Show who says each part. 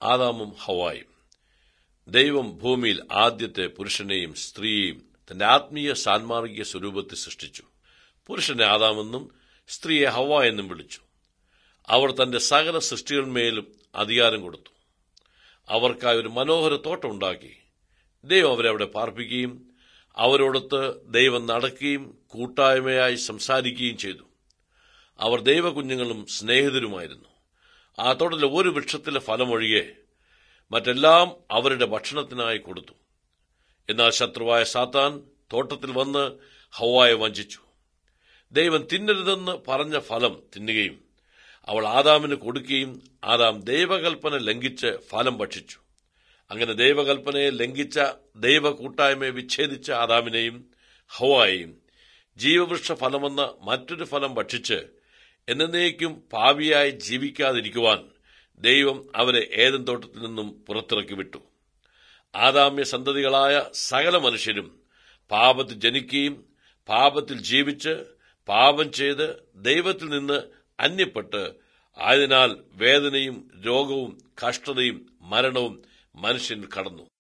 Speaker 1: ആദാമും ഹവായും ദൈവം ഭൂമിയിൽ ആദ്യത്തെ പുരുഷനെയും സ്ത്രീയെയും തന്റെ ആത്മീയ സാൻമാർഗിക സ്വരൂപത്തിൽ സൃഷ്ടിച്ചു പുരുഷനെ ആദാമെന്നും സ്ത്രീയെ ഹവ എന്നും വിളിച്ചു അവർ തന്റെ സകല സൃഷ്ടികളിന്മേലും അധികാരം കൊടുത്തു അവർക്കായി ഒരു മനോഹര തോട്ടം ഉണ്ടാക്കി ദൈവം അവരെ അവിടെ പാർപ്പിക്കുകയും അവരോടൊത്ത് ദൈവം നടക്കുകയും കൂട്ടായ്മയായി സംസാരിക്കുകയും ചെയ്തു അവർ ദൈവകുഞ്ഞുങ്ങളും സ്നേഹിതരുമായിരുന്നു ആ തോട്ടത്തിലെ ഒരു വൃക്ഷത്തിലെ ഫലമൊഴികെ മറ്റെല്ലാം അവരുടെ ഭക്ഷണത്തിനായി കൊടുത്തു എന്നാൽ ശത്രുവായ സാത്താൻ തോട്ടത്തിൽ വന്ന് ഹവായെ വഞ്ചിച്ചു ദൈവം തിന്നരുതെന്ന് പറഞ്ഞ ഫലം തിന്നുകയും അവൾ ആദാമിന് കൊടുക്കുകയും ആദാം ദൈവകൽപ്പന ലംഘിച്ച് ഫലം ഭക്ഷിച്ചു അങ്ങനെ ദൈവകൽപ്പനയെ ലംഘിച്ച ദൈവ കൂട്ടായ്മയെ വിച്ഛേദിച്ച ആദാമിനെയും ഹവായെയും ജീവവൃക്ഷ ഫലമെന്ന മറ്റൊരു ഫലം ഭക്ഷിച്ച് എന്നേക്കും പാവിയായി ജീവിക്കാതിരിക്കുവാൻ ദൈവം അവരെ ഏതൻ തോട്ടത്തിൽ നിന്നും പുറത്തിറക്കി വിട്ടു ആദാമ്യ സന്തതികളായ സകല മനുഷ്യരും പാപത്തിൽ ജനിക്കുകയും പാപത്തിൽ ജീവിച്ച് പാപം ചെയ്ത് ദൈവത്തിൽ നിന്ന് അന്യപ്പെട്ട് ആയതിനാൽ വേദനയും രോഗവും കഷ്ടതയും മരണവും മനുഷ്യൻ കടന്നു